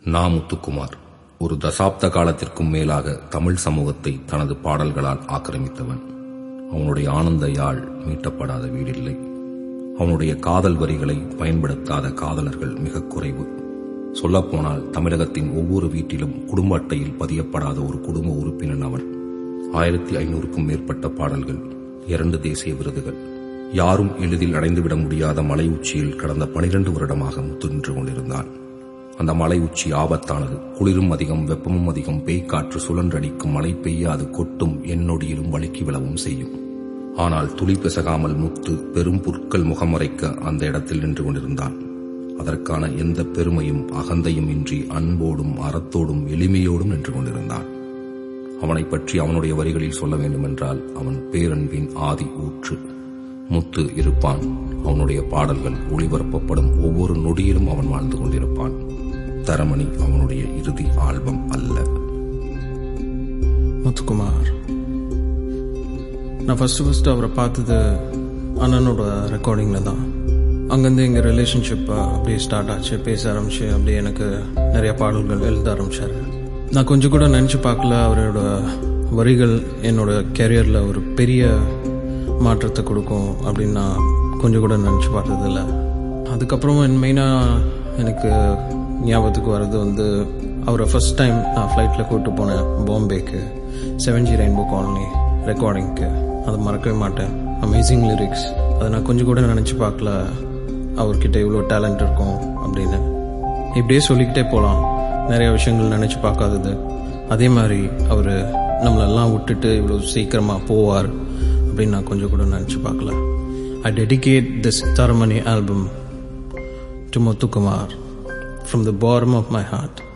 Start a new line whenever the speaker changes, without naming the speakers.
நா முத்துக்குமார் ஒரு தசாப்த காலத்திற்கும் மேலாக தமிழ் சமூகத்தை தனது பாடல்களால் ஆக்கிரமித்தவன் அவனுடைய ஆனந்த யாழ் மீட்டப்படாத வீடில்லை அவனுடைய காதல் வரிகளை பயன்படுத்தாத காதலர்கள் மிக குறைவு சொல்லப்போனால் தமிழகத்தின் ஒவ்வொரு வீட்டிலும் குடும்ப அட்டையில் பதியப்படாத ஒரு குடும்ப உறுப்பினன் அவன் ஆயிரத்தி ஐநூறுக்கும் மேற்பட்ட பாடல்கள் இரண்டு தேசிய விருதுகள் யாரும் எளிதில் அடைந்துவிட முடியாத மலை உச்சியில் கடந்த பனிரெண்டு வருடமாக முத்து நின்று கொண்டிருந்தான் அந்த மலை உச்சி ஆபத்தானது குளிரும் அதிகம் வெப்பமும் அதிகம் பேய்க்காற்று சுழன்றடிக்கும் மழை பெய்யாது கொட்டும் எண்ணொடியிலும் வழுக்கி விழவும் செய்யும் ஆனால் துளி பிசகாமல் முத்து பெரும் புற்கள் முகமறைக்க அந்த இடத்தில் நின்று கொண்டிருந்தான் அதற்கான எந்த பெருமையும் அகந்தையும் இன்றி அன்போடும் அறத்தோடும் எளிமையோடும் நின்று கொண்டிருந்தான் அவனைப் பற்றி அவனுடைய வரிகளில் சொல்ல வேண்டுமென்றால் அவன் பேரன்பின் ஆதி ஊற்று முத்து இருப்பான் அவனுடைய பாடல்கள் ஒளிபரப்பப்படும் ஒவ்வொரு நொடியிலும் அவன் வாழ்ந்து கொண்டிருப்பான் தரமணி அவனுடைய இறுதி ஆல்பம் அல்ல
முத்துக்குமார் நான் ஃபஸ்ட்டு ஃபஸ்ட்டு அவரை பார்த்தது அண்ணனோட ரெக்கார்டிங்கில் தான் அங்கேருந்து எங்கள் ரிலேஷன்ஷிப் அப்படியே ஸ்டார்ட் ஆச்சு பேச ஆரம்பிச்சு அப்படியே எனக்கு நிறைய பாடல்கள் எழுத ஆரம்பிச்சார் நான் கொஞ்சம் கூட நினச்சி பார்க்கல அவரோட வரிகள் என்னோட கெரியரில் ஒரு பெரிய மாற்றத்தை கொடுக்கும் அப்படின்னு நான் கொஞ்சம் கூட நினச்சி பார்த்ததில்ல அதுக்கப்புறமா மெயினாக எனக்கு ஞாபகத்துக்கு வர்றது வந்து அவரை ஃபஸ்ட் டைம் நான் ஃப்ளைட்டில் கூப்பிட்டு போனேன் பாம்பேக்கு செவன் ஜி ரெயின்போ காலனி ரெக்கார்டிங்க்கு அதை மறக்கவே மாட்டேன் அமேசிங் லிரிக்ஸ் அதை நான் கொஞ்சம் கூட நினச்சி பார்க்கல அவர்கிட்ட இவ்வளோ டேலண்ட் இருக்கும் அப்படின்னு இப்படியே சொல்லிக்கிட்டே போகலாம் நிறைய விஷயங்கள் நினச்சி பார்க்காதது அதே மாதிரி அவர் நம்மளெல்லாம் விட்டுட்டு இவ்வளோ சீக்கிரமாக போவார் அப்படின்னு நான் கொஞ்சம் கூட நினச்சி பார்க்கல I dedicate this Taramani album to Muthukumar from the bottom of my heart.